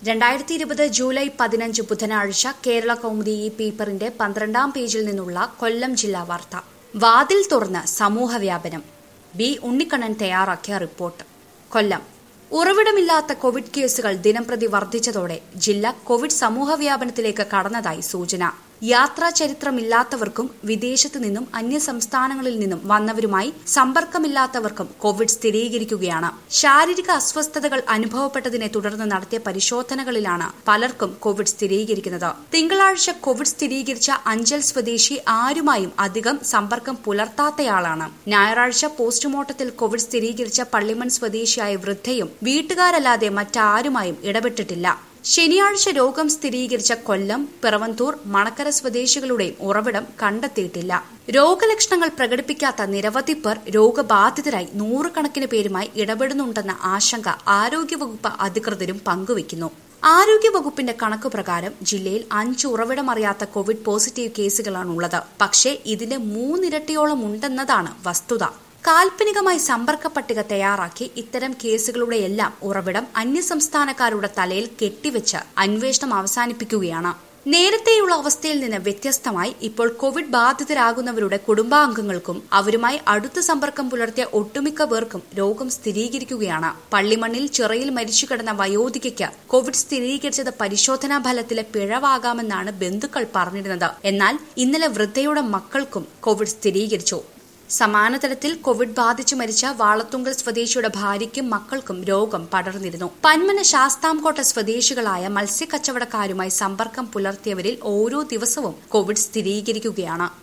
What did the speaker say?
രണ്ടായിരത്തി ഇരുപത് ജൂലൈ പതിനഞ്ച് ബുധനാഴ്ച കേരള കൗമുദി ഈ പേപ്പറിന്റെ പന്ത്രണ്ടാം പേജിൽ നിന്നുള്ള കൊല്ലം ജില്ലാ വാർത്ത വാതിൽ തുറന്ന് സമൂഹവ്യാപനം ബി ഉണ്ണിക്കണ്ണൻ തയ്യാറാക്കിയ റിപ്പോർട്ട് കൊല്ലം ഉറവിടമില്ലാത്ത കോവിഡ് കേസുകൾ ദിനംപ്രതി വർദ്ധിച്ചതോടെ ജില്ല കോവിഡ് സമൂഹവ്യാപനത്തിലേക്ക് കടന്നതായി സൂചന യാത്രാ ചരിത്രമില്ലാത്തവർക്കും വിദേശത്തു നിന്നും അന്യ സംസ്ഥാനങ്ങളിൽ നിന്നും വന്നവരുമായി സമ്പർക്കമില്ലാത്തവർക്കും കോവിഡ് സ്ഥിരീകരിക്കുകയാണ് ശാരീരിക അസ്വസ്ഥതകൾ അനുഭവപ്പെട്ടതിനെ തുടർന്ന് നടത്തിയ പരിശോധനകളിലാണ് പലർക്കും കോവിഡ് സ്ഥിരീകരിക്കുന്നത് തിങ്കളാഴ്ച കോവിഡ് സ്ഥിരീകരിച്ച അഞ്ചൽ സ്വദേശി ആരുമായും അധികം സമ്പർക്കം പുലർത്താത്തയാളാണ് ഞായറാഴ്ച പോസ്റ്റ്മോർട്ടത്തിൽ കോവിഡ് സ്ഥിരീകരിച്ച പള്ളിമൺ സ്വദേശിയായ വൃദ്ധയും വീട്ടുകാരല്ലാതെ മറ്റാരുമായും ഇടപെട്ടിട്ടില്ല ശനിയാഴ്ച രോഗം സ്ഥിരീകരിച്ച കൊല്ലം പിറവന്തൂർ മണക്കര സ്വദേശികളുടെയും ഉറവിടം കണ്ടെത്തിയിട്ടില്ല രോഗലക്ഷണങ്ങൾ പ്രകടിപ്പിക്കാത്ത നിരവധി പേർ രോഗബാധിതരായി നൂറുകണക്കിന് പേരുമായി ഇടപെടുന്നുണ്ടെന്ന ആശങ്ക ആരോഗ്യവകുപ്പ് അധികൃതരും പങ്കുവയ്ക്കുന്നു ആരോഗ്യവകുപ്പിന്റെ കണക്കു പ്രകാരം ജില്ലയിൽ അഞ്ച് ഉറവിടമറിയാത്ത കോവിഡ് പോസിറ്റീവ് കേസുകളാണുള്ളത് പക്ഷേ ഇതിന്റെ മൂന്നിരട്ടിയോളം ഉണ്ടെന്നതാണ് വസ്തുത കാൽപ്പനികമായി സമ്പർക്ക പട്ടിക തയ്യാറാക്കി ഇത്തരം കേസുകളുടെയെല്ലാം ഉറവിടം അന്യസംസ്ഥാനക്കാരുടെ തലയിൽ കെട്ടിവെച്ച് അന്വേഷണം അവസാനിപ്പിക്കുകയാണ് നേരത്തെയുള്ള അവസ്ഥയിൽ നിന്ന് വ്യത്യസ്തമായി ഇപ്പോൾ കോവിഡ് ബാധിതരാകുന്നവരുടെ കുടുംബാംഗങ്ങൾക്കും അവരുമായി അടുത്ത സമ്പർക്കം പുലർത്തിയ ഒട്ടുമിക്ക പേർക്കും രോഗം സ്ഥിരീകരിക്കുകയാണ് പള്ളിമണ്ണിൽ ചിറയിൽ മരിച്ചു കിടന്ന വയോധികയ്ക്ക് കോവിഡ് സ്ഥിരീകരിച്ചത് പരിശോധനാ ഫലത്തിലെ പിഴവാകാമെന്നാണ് ബന്ധുക്കൾ പറഞ്ഞിരുന്നത് എന്നാൽ ഇന്നലെ വൃദ്ധയുടെ മക്കൾക്കും കോവിഡ് സ്ഥിരീകരിച്ചു സമാന തരത്തിൽ കോവിഡ് ബാധിച്ചു മരിച്ച വാളത്തുങ്കൽ സ്വദേശിയുടെ ഭാര്യയ്ക്കും മക്കൾക്കും രോഗം പടർന്നിരുന്നു പന്മന ശാസ്താംകോട്ട സ്വദേശികളായ മത്സ്യക്കച്ചവടക്കാരുമായി സമ്പർക്കം പുലർത്തിയവരിൽ ഓരോ ദിവസവും കോവിഡ് സ്ഥിരീകരിക്കുകയാണ്